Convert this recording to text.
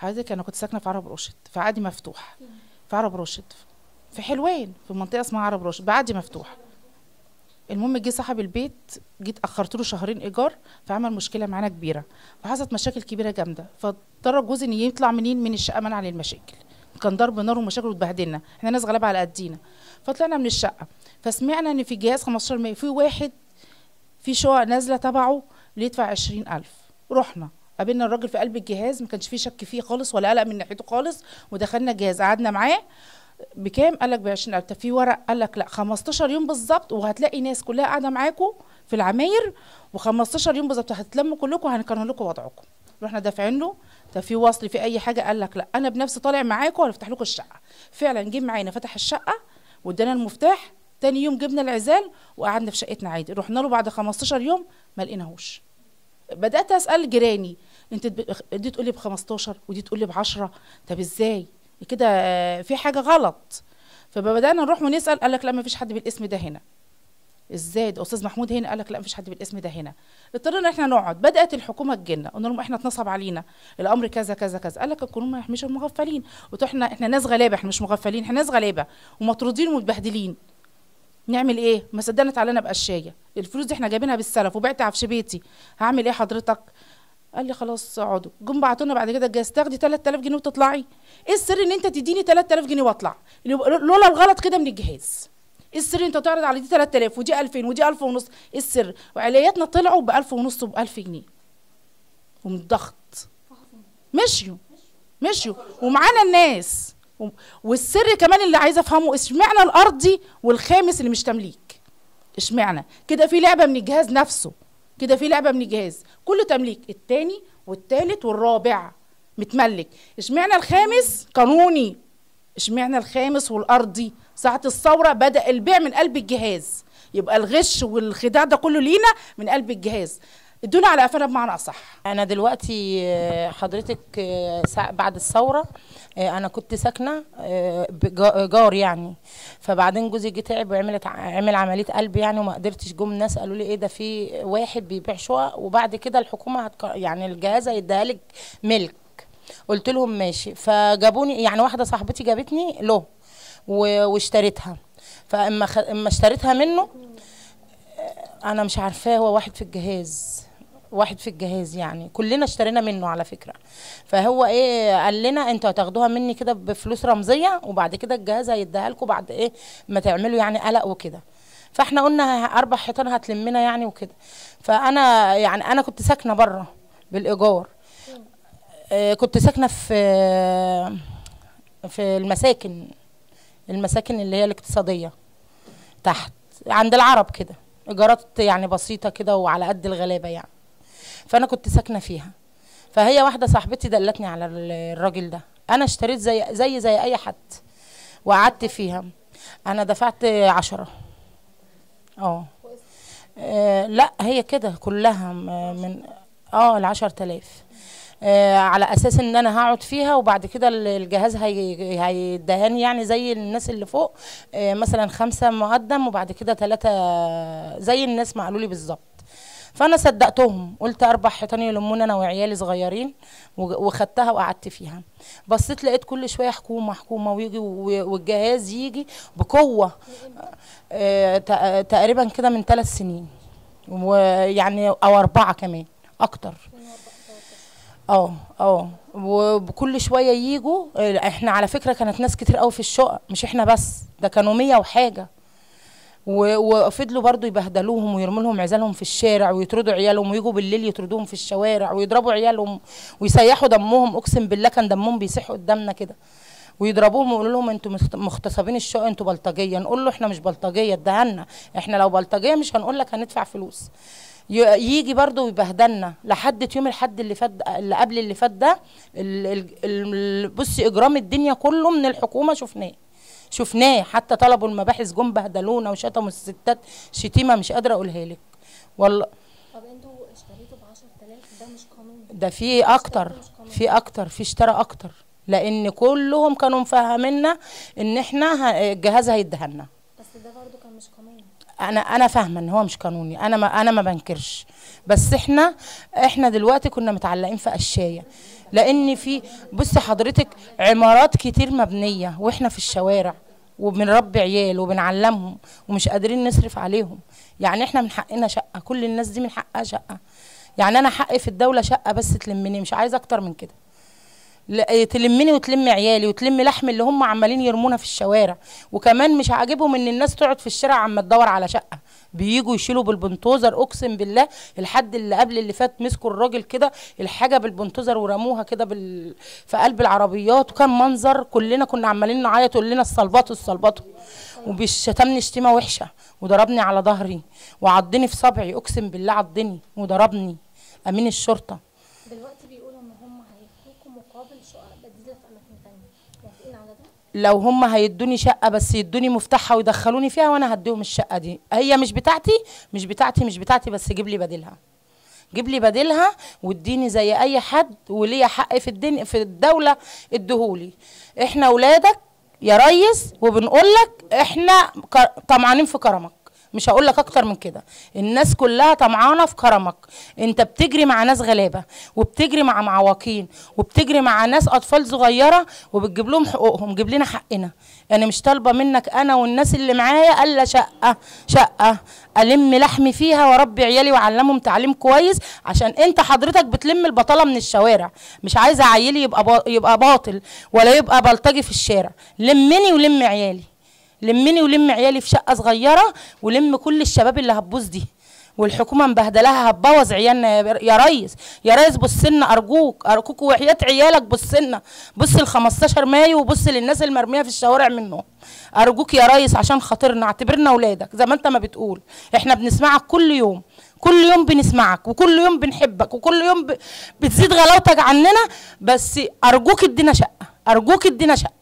حضرتك انا كنت ساكنه في عرب رشد في عادي مفتوح في عرب رشد في حلوان في منطقه اسمها عرب رشد بعادي مفتوح المهم جه صاحب البيت جيت اخرت له شهرين ايجار فعمل مشكله معانا كبيره فحصلت مشاكل كبيره جامده فاضطر جوزي ان يطلع منين من الشقه منع للمشاكل كان ضرب نار ومشاكل واتبهدلنا احنا ناس غلابه على قدينا فطلعنا من الشقه فسمعنا ان في جهاز 15 مية في واحد في شقق نازله تبعه اللي يدفع 20000 رحنا قابلنا الراجل في قلب الجهاز ما كانش فيه شك فيه خالص ولا قلق من ناحيته خالص ودخلنا الجهاز قعدنا معاه بكام قال لك ب 20000 طب في ورق قال لك لا 15 يوم بالظبط وهتلاقي ناس كلها قاعده معاكم في العماير و15 يوم بالظبط هتتلموا كلكم وهنقارن لكم وضعكم رحنا دافعين له طب في وصل في اي حاجه قال لك لا انا بنفسي طالع معاكم وهنفتح لكم الشقه فعلا جه معانا فتح الشقه وادانا المفتاح تاني يوم جبنا العزال وقعدنا في شقتنا عادي رحنا له بعد 15 يوم ما لقيناهوش بدات اسال جيراني انت ب- دي تقول لي ب 15 ودي تقول لي ب 10 طب ازاي كده آه، في حاجه غلط فبدانا نروح ونسال قال لك لا ما فيش حد بالاسم ده هنا ازاي ده استاذ محمود هنا قال لك لا مفيش حد بالاسم ده هنا اضطرينا احنا نقعد بدات الحكومه تجينا قلنا لهم احنا اتنصب علينا الامر كذا كذا كذا قال لك القانون ما يحميش المغفلين قلت له احنا احنا ناس غلابه احنا مش مغفلين احنا ناس غلابه ومطرودين ومتبهدلين نعمل ايه ما صدقنا تعالى بقشايه الفلوس دي احنا جايبينها بالسلف وبعت عفش بيتي هعمل ايه حضرتك قال لي خلاص اقعدوا جم بعتونا بعد كده الجهاز تاخدي 3000 جنيه وتطلعي ايه السر ان انت تديني 3000 جنيه واطلع لولا الغلط كده من الجهاز ايه السر انت تعرض على دي 3000 ودي 2000 ودي 1000 ونص ايه السر وعلياتنا طلعوا ب 1000 ونص وب 1000 جنيه ومن الضغط مشيوا مشيوا ومعانا الناس و- والسر كمان اللي عايزه افهمه اشمعنى الارضي والخامس اللي مش تمليك اشمعنى كده في لعبه من الجهاز نفسه كده في لعبه من الجهاز كله تمليك التاني والتالت والرابع متملك اشمعنى الخامس قانوني اشمعنى الخامس والارضي ساعه الثوره بدا البيع من قلب الجهاز يبقى الغش والخداع ده كله لينا من قلب الجهاز ادونا على قفانا بمعنى اصح انا دلوقتي آه، حضرتك آه، سا- بعد الثوره آه، انا كنت ساكنه آه، بجا- جار يعني فبعدين جوزي جه تعب وعملت ع- عمل عمليه قلب يعني وما قدرتش جم ناس قالوا لي ايه ده في واحد بيبيع شقق وبعد كده الحكومه هتك... يعني الجهاز هيديها لك ملك قلت لهم ماشي فجابوني يعني واحده صاحبتي جابتني له و... واشتريتها فاما خ... اما اشتريتها منه آه، انا مش عارفاه هو واحد في الجهاز واحد في الجهاز يعني كلنا اشترينا منه على فكره فهو ايه قال لنا انتوا هتاخدوها مني كده بفلوس رمزيه وبعد كده الجهاز هيديها لكم بعد ايه ما تعملوا يعني قلق وكده فاحنا قلنا ه- اربع حيطان هتلمنا يعني وكده فانا يعني انا كنت ساكنه بره بالايجار آه، كنت ساكنه في في المساكن المساكن اللي هي الاقتصاديه تحت عند العرب كده ايجارات يعني بسيطه كده وعلى قد الغلابه يعني فانا كنت ساكنه فيها فهي واحده صاحبتي دلتني على ال- الراجل ده انا اشتريت زي زي زي اي حد وقعدت فيها انا دفعت عشرة اه آه، لا هي كده كلها م- من اه العشر تلاف آه على اساس ان انا هقعد فيها وبعد كده ال- الجهاز هي- هيدهاني يعني زي الناس اللي فوق آه مثلا خمسة مقدم وبعد كده ثلاثة زي الناس ما قالوا لي بالظبط فانا صدقتهم قلت اربع حيطان يلموني انا وعيالي صغيرين وج- وخدتها وقعدت فيها بصيت لقيت كل شويه حكومه حكومه ويجي و- والجهاز يجي بقوه آه، تق- تقريبا كده من ثلاث سنين ويعني او اربعه كمان اكتر اه اه وكل شويه يجوا آه، احنا على فكره كانت ناس كتير قوي في الشقق مش احنا بس ده كانوا مية وحاجه و- وفضلوا برضو يبهدلوهم ويرموا لهم عزالهم في الشارع ويطردوا عيالهم ويجوا بالليل يطردوهم في الشوارع ويضربوا عيالهم ويسيحوا دمهم اقسم بالله كان دمهم بيسيح قدامنا كده ويضربوهم ويقولوا لهم انتوا مخت- مغتصبين الشقق انتوا بلطجيه نقول له احنا مش بلطجيه ادهنا احنا لو بلطجيه مش هنقول لك هندفع فلوس ي- يجي برضه ويبهدلنا لحد يوم الحد اللي فات اللي قبل اللي فات ده ال- ال- ال- بصي اجرام الدنيا كله من الحكومه شفناه شفناه حتى طلبوا المباحث جم بهدلونا وشتموا الستات شتيمه مش قادره اقولها لك والله طب انتوا اشتريتوا ب 10000 ده مش قانون ده في اكتر في اكتر في اشترى اكتر لان كلهم كانوا مفهمينا ان احنا ه- الجهاز هيدهنا بس ده برضو كان مش قانون انا انا فاهمه ان هو مش قانوني انا ما انا ما بنكرش بس احنا احنا دلوقتي كنا متعلقين في قشايه لان في بصي حضرتك عمارات كتير مبنيه واحنا في الشوارع وبنربي عيال وبنعلمهم ومش قادرين نصرف عليهم يعني احنا من حقنا شقه كل الناس دي من حقها شقه يعني انا حقي في الدوله شقه بس تلمني مش عايزه اكتر من كده لا- تلمني وتلم عيالي وتلم لحم اللي هم عمالين يرمونا في الشوارع وكمان مش عاجبهم ان الناس تقعد في الشارع عما تدور على شقه بييجوا يشيلوا بالبنتوزر اقسم بالله الحد اللي قبل اللي فات مسكوا الراجل كده الحاجه بالبنتوزر ورموها كده بال... في قلب العربيات وكان منظر كلنا كنا عمالين نعيط يقول لنا الصلبات الصلبات وبيشتمني شتيمه وحشه وضربني على ظهري وعضني في صبعي اقسم بالله عضني وضربني امين الشرطه دلوقتي بيقولوا ان هم هيحكوا مقابل شقق بديله في اماكن تانية موافقين على ده لو هم هيدوني شقه بس يدوني مفتاحها ويدخلوني فيها وانا هديهم الشقه دي هي مش بتاعتي مش بتاعتي مش بتاعتي بس جيب لي بديلها جيب لي بديلها واديني زي اي حد وليا حق في الدنيا في الدوله اديهولي احنا اولادك يا ريس وبنقول لك احنا ك- طمعانين في كرمك مش هقول لك اكتر من كده الناس كلها طمعانه في كرمك انت بتجري مع ناس غلابه وبتجري مع معوقين وبتجري مع ناس اطفال صغيره وبتجيب لهم حقوقهم جيب لنا حقنا انا مش طالبه منك انا والناس اللي معايا الا شقه شقه الم لحمي فيها واربي عيالي واعلمهم تعليم كويس عشان انت حضرتك بتلم البطاله من الشوارع مش عايزه عيلي يبقى با... يبقى باطل ولا يبقى بلطجي في الشارع لمني ولم عيالي لمني ولم عيالي في شقه صغيره ولم كل الشباب اللي هتبوظ دي والحكومه مبهدلاها هتبوظ عيالنا يا بر- يا ريس يا ريس بص لنا ارجوك ارجوك وحياه عيالك بص لنا بص ل 15 مايو وبص للناس المرميه في الشوارع منهم ارجوك يا ريس عشان خاطرنا اعتبرنا اولادك زي ما انت ما بتقول احنا بنسمعك كل يوم كل يوم بنسمعك وكل يوم بنحبك وكل يوم ب... بتزيد غلاوتك عننا بس ارجوك ادينا شقه ارجوك ادينا شقه